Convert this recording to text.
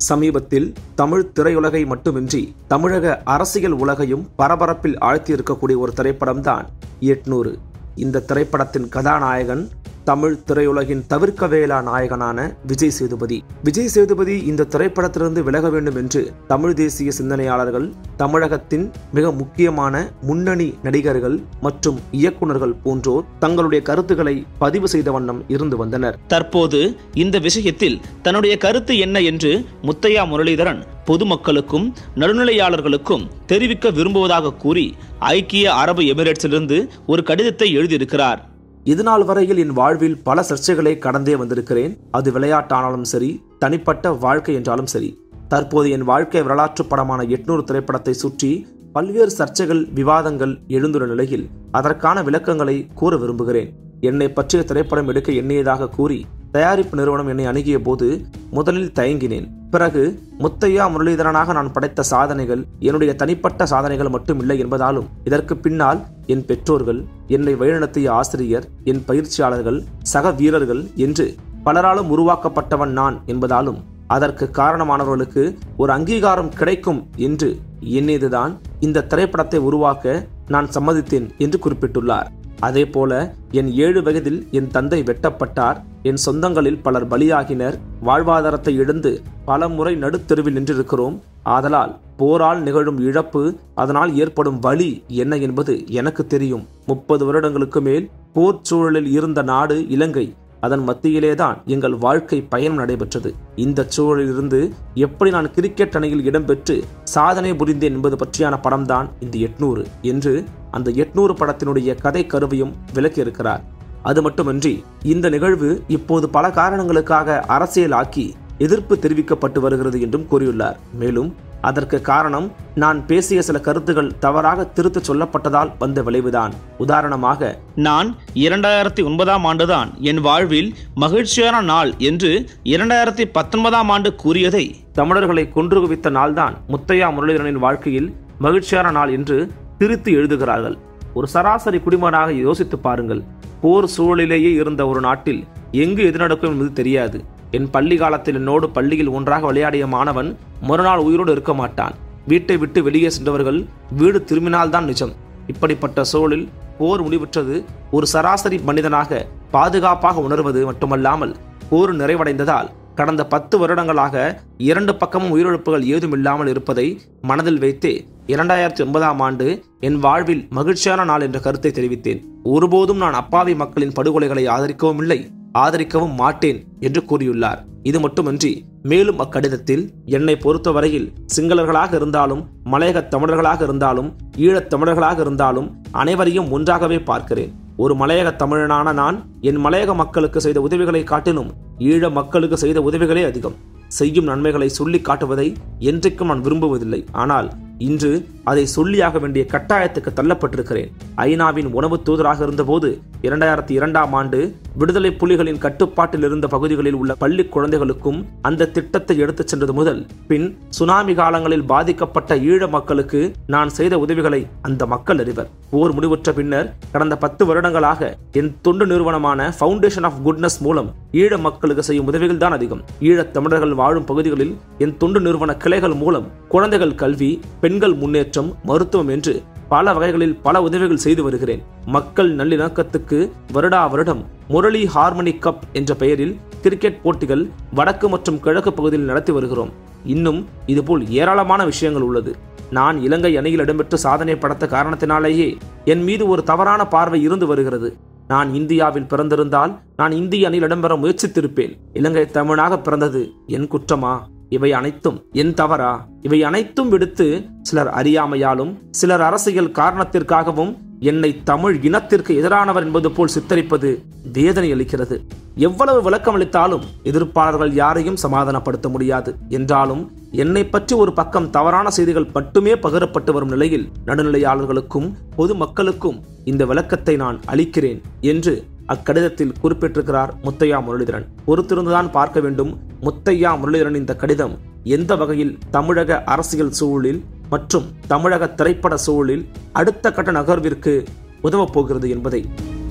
சமீபத்தில் தமிழ் திரையுலகை மட்டுமின்றி தமிழக அரசியல் உலகையும் பரபரப்பில் ஆழ்த்தியிருக்கக்கூடிய ஒரு திரைப்படம்தான் எட்நூறு இந்த திரைப்படத்தின் கதாநாயகன் தமிழ் திரையுலகின் தவிர்க்கவேலா நாயகனான விஜய் சேதுபதி விஜய் சேதுபதி இந்த திரைப்படத்திலிருந்து விலக வேண்டும் என்று தமிழ் தேசிய சிந்தனையாளர்கள் தமிழகத்தின் மிக முக்கியமான முன்னணி நடிகர்கள் மற்றும் இயக்குனர்கள் போன்றோர் தங்களுடைய கருத்துக்களை பதிவு செய்த வண்ணம் இருந்து வந்தனர் தற்போது இந்த விஷயத்தில் தன்னுடைய கருத்து என்ன என்று முத்தையா முரளிதரன் பொதுமக்களுக்கும் நடுநிலையாளர்களுக்கும் தெரிவிக்க விரும்புவதாக கூறி ஐக்கிய அரபு எமிரேட்ஸிலிருந்து ஒரு கடிதத்தை எழுதியிருக்கிறார் இதுநாள் வரையில் என் வாழ்வில் பல சர்ச்சைகளை கடந்தே வந்திருக்கிறேன் அது விளையாட்டானாலும் சரி தனிப்பட்ட வாழ்க்கை என்றாலும் சரி தற்போது என் வாழ்க்கை வரலாற்று படமான எட்நூறு திரைப்படத்தை சுற்றி பல்வேறு சர்ச்சைகள் விவாதங்கள் எழுந்துள்ள நிலையில் அதற்கான விளக்கங்களை கூற விரும்புகிறேன் என்னை பற்றிய திரைப்படம் எடுக்க எண்ணியதாக கூறி தயாரிப்பு நிறுவனம் என்னை அணுகிய போது முதலில் தயங்கினேன் பிறகு முத்தையா முரளிதரனாக நான் படைத்த சாதனைகள் என்னுடைய தனிப்பட்ட சாதனைகள் மட்டுமில்லை என்பதாலும் இதற்கு பின்னால் என் பெற்றோர்கள் என்னை வழிநடத்திய ஆசிரியர் என் பயிற்சியாளர்கள் சக வீரர்கள் என்று பலராலும் உருவாக்கப்பட்டவன் நான் என்பதாலும் அதற்கு காரணமானவர்களுக்கு ஒரு அங்கீகாரம் கிடைக்கும் என்று எண்ணியதுதான் இந்த திரைப்படத்தை உருவாக்க நான் சம்மதித்தேன் என்று குறிப்பிட்டுள்ளார் அதேபோல என் ஏழு வயதில் என் தந்தை வெட்டப்பட்டார் என் சொந்தங்களில் பலர் பலியாகினர் வாழ்வாதாரத்தை இழந்து பல முறை நடுத்தெருவில் நின்றிருக்கிறோம் ஆதலால் போரால் நிகழும் இழப்பு அதனால் ஏற்படும் வலி என்ன என்பது எனக்கு தெரியும் முப்பது வருடங்களுக்கு மேல் போர் சூழலில் இருந்த நாடு இலங்கை அதன் மத்தியிலேதான் எங்கள் வாழ்க்கை பயணம் நடைபெற்றது இந்த சூழலிலிருந்து எப்படி நான் கிரிக்கெட் அணியில் இடம்பெற்று சாதனை புரிந்தேன் என்பது பற்றியான படம்தான் இந்த எட்நூறு என்று அந்த எட்நூறு படத்தினுடைய கதை கருவையும் விளக்கியிருக்கிறார் அது மட்டுமன்றி இந்த நிகழ்வு இப்போது பல காரணங்களுக்காக அரசியலாக்கி எதிர்ப்பு தெரிவிக்கப்பட்டு வருகிறது என்றும் கூறியுள்ளார் மேலும் அதற்கு காரணம் நான் பேசிய சில கருத்துகள் தவறாக திருத்தச் சொல்லப்பட்டதால் வந்த விளைவுதான் உதாரணமாக நான் இரண்டாயிரத்தி ஒன்பதாம் ஆண்டுதான் என் வாழ்வில் மகிழ்ச்சியான நாள் என்று இரண்டாயிரத்தி பத்தொன்பதாம் ஆண்டு கூறியதை தமிழர்களை கொன்று குவித்த நாள்தான் முத்தையா முரளிதரனின் வாழ்க்கையில் மகிழ்ச்சியான நாள் என்று திரித்து எழுதுகிறார்கள் ஒரு சராசரி குடிமகனாக யோசித்து பாருங்கள் போர் சூழலிலேயே இருந்த ஒரு நாட்டில் எங்கு எது நடக்கும் என்பது தெரியாது என் பள்ளி காலத்தில் என்னோடு பள்ளியில் ஒன்றாக விளையாடிய மாணவன் மறுநாள் உயிரோடு இருக்க மாட்டான் வீட்டை விட்டு வெளியே சென்றவர்கள் வீடு திரும்பினால்தான் நிஜம் இப்படிப்பட்ட சூழலில் போர் முடிவுற்றது ஒரு சராசரி மனிதனாக பாதுகாப்பாக உணர்வது மட்டுமல்லாமல் போர் நிறைவடைந்ததால் கடந்த பத்து வருடங்களாக இரண்டு பக்கமும் உயிரிழப்புகள் ஏதும் இல்லாமல் இருப்பதை மனதில் வைத்தே இரண்டாயிரத்தி ஒன்பதாம் ஆண்டு என் வாழ்வில் மகிழ்ச்சியான நாள் என்ற கருத்தை தெரிவித்தேன் ஒருபோதும் நான் அப்பாவி மக்களின் படுகொலைகளை ஆதரிக்கவும் இல்லை ஆதரிக்கவும் மாட்டேன் என்று கூறியுள்ளார் இது மட்டுமன்றி மேலும் அக்கடிதத்தில் என்னை பொறுத்தவரையில் சிங்களர்களாக இருந்தாலும் மலையக தமிழர்களாக இருந்தாலும் ஈழத் தமிழர்களாக இருந்தாலும் அனைவரையும் ஒன்றாகவே பார்க்கிறேன் ஒரு மலையக தமிழனான நான் என் மலையக மக்களுக்கு செய்த உதவிகளை காட்டிலும் ஈழ மக்களுக்கு செய்த உதவிகளே அதிகம் செய்யும் நன்மைகளை சொல்லி காட்டுவதை என்றைக்கும் நான் விரும்புவதில்லை ஆனால் இன்று அதை சொல்லியாக வேண்டிய கட்டாயத்துக்கு தள்ளப்பட்டிருக்கிறேன் ஐநாவின் உணவு தூதராக இருந்தபோது இரண்டாயிரத்தி இரண்டாம் ஆண்டு விடுதலை புலிகளின் கட்டுப்பாட்டில் இருந்த பகுதிகளில் உள்ள பள்ளி குழந்தைகளுக்கும் அந்த திட்டத்தை எடுத்துச் சென்றது முதல் பின் சுனாமி காலங்களில் பாதிக்கப்பட்ட ஈழ மக்களுக்கு நான் செய்த உதவிகளை அந்த மக்கள் அறிவர் போர் முடிவுற்ற பின்னர் கடந்த பத்து வருடங்களாக என் தொண்டு நிறுவனமான ஃபவுண்டேஷன் ஆஃப் குட்னஸ் மூலம் ஈழ மக்களுக்கு செய்யும் உதவிகள் தான் அதிகம் ஈழத் தமிழர்கள் வாழும் பகுதிகளில் என் தொண்டு நிறுவன கிளைகள் மூலம் குழந்தைகள் கல்வி பெண்கள் முன்னேற்றம் மருத்துவம் என்று பல வகைகளில் பல உதவிகள் செய்து வருகிறேன் மக்கள் நல்லிணக்கத்துக்கு வருடா வருடம் முரளி ஹார்மனி கப் என்ற பெயரில் கிரிக்கெட் போட்டிகள் வடக்கு மற்றும் கிழக்கு பகுதியில் நடத்தி வருகிறோம் இன்னும் இதுபோல் ஏராளமான விஷயங்கள் உள்ளது நான் இலங்கை அணியில் இடம்பெற்று சாதனை படைத்த காரணத்தினாலேயே என் மீது ஒரு தவறான பார்வை இருந்து வருகிறது நான் இந்தியாவில் பிறந்திருந்தால் நான் இந்திய அணியில் இடம்பெற முயற்சித்திருப்பேன் இலங்கை தமிழாக பிறந்தது என் குற்றமா இவை அனைத்தும் என் தவறா இவை அனைத்தும் விடுத்து சிலர் அறியாமையாலும் சிலர் அரசியல் காரணத்திற்காகவும் என்னை தமிழ் இனத்திற்கு எதிரானவர் என்பது போல் சித்தரிப்பது வேதனை அளிக்கிறது எவ்வளவு விளக்கம் அளித்தாலும் எதிர்ப்பாளர்கள் யாரையும் சமாதானப்படுத்த முடியாது என்றாலும் என்னை பற்றி ஒரு பக்கம் தவறான செய்திகள் மட்டுமே பகிரப்பட்டு வரும் நிலையில் நடுநிலையாளர்களுக்கும் பொதுமக்களுக்கும் இந்த விளக்கத்தை நான் அளிக்கிறேன் என்று அக்கடிதத்தில் குறிப்பிட்டிருக்கிறார் முத்தையா முரளிதரன் பொறுத்திருந்துதான் பார்க்க வேண்டும் முத்தையா முரளிதரன் இந்த கடிதம் எந்த வகையில் தமிழக அரசியல் சூழலில் மற்றும் தமிழக திரைப்பட சூழலில் அடுத்த கட்ட நகர்விற்கு உதவப் போகிறது என்பதை